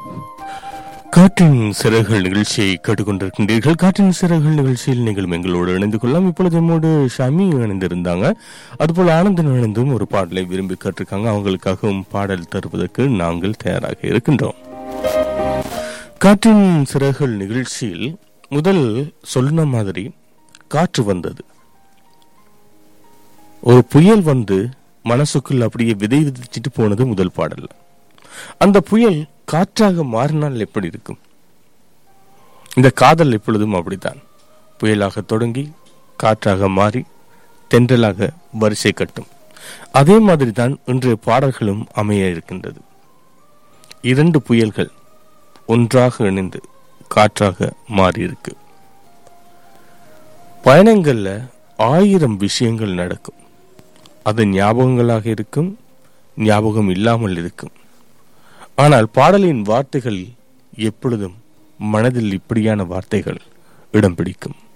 காற்றின் சிறகுகள் நிகழ்ச்சியை கேட்டுக்கொண்டிருக்கின்றீர்கள் காற்றின் சிறகுகள் நிகழ்ச்சியில் நீங்களும் எங்களோடு இணைந்து கொள்ளலாம் இப்பொழுது நம்மோடு ஷமி இணைந்திருந்தாங்க அதுபோல் ஆனந்தன் இணைந்தும் ஒரு பாடலை விரும்பி கேட்டிருக்காங்க அவங்களுக்காகவும் பாடல் தருவதற்கு நாங்கள் தயாராக இருக்கின்றோம் காற்றின் சிறகுகள் நிகழ்ச்சியில் முதல் சொன்ன மாதிரி காற்று வந்தது ஒரு புயல் வந்து மனசுக்குள் அப்படியே விதை விதிச்சிட்டு போனது முதல் பாடல் அந்த புயல் காற்றாக மாறினால் எப்படி இருக்கும் இந்த காதல் எப்பொழுதும் அப்படித்தான் புயலாக தொடங்கி காற்றாக மாறி தென்றலாக வரிசை கட்டும் அதே மாதிரி தான் இன்றைய பாடல்களும் அமைய இருக்கின்றது இரண்டு புயல்கள் ஒன்றாக இணைந்து காற்றாக மாறி இருக்கு பயணங்கள்ல ஆயிரம் விஷயங்கள் நடக்கும் அது ஞாபகங்களாக இருக்கும் ஞாபகம் இல்லாமல் இருக்கும் ஆனால் பாடலின் வார்த்தைகள் எப்பொழுதும் மனதில் இப்படியான வார்த்தைகள் இடம் பிடிக்கும்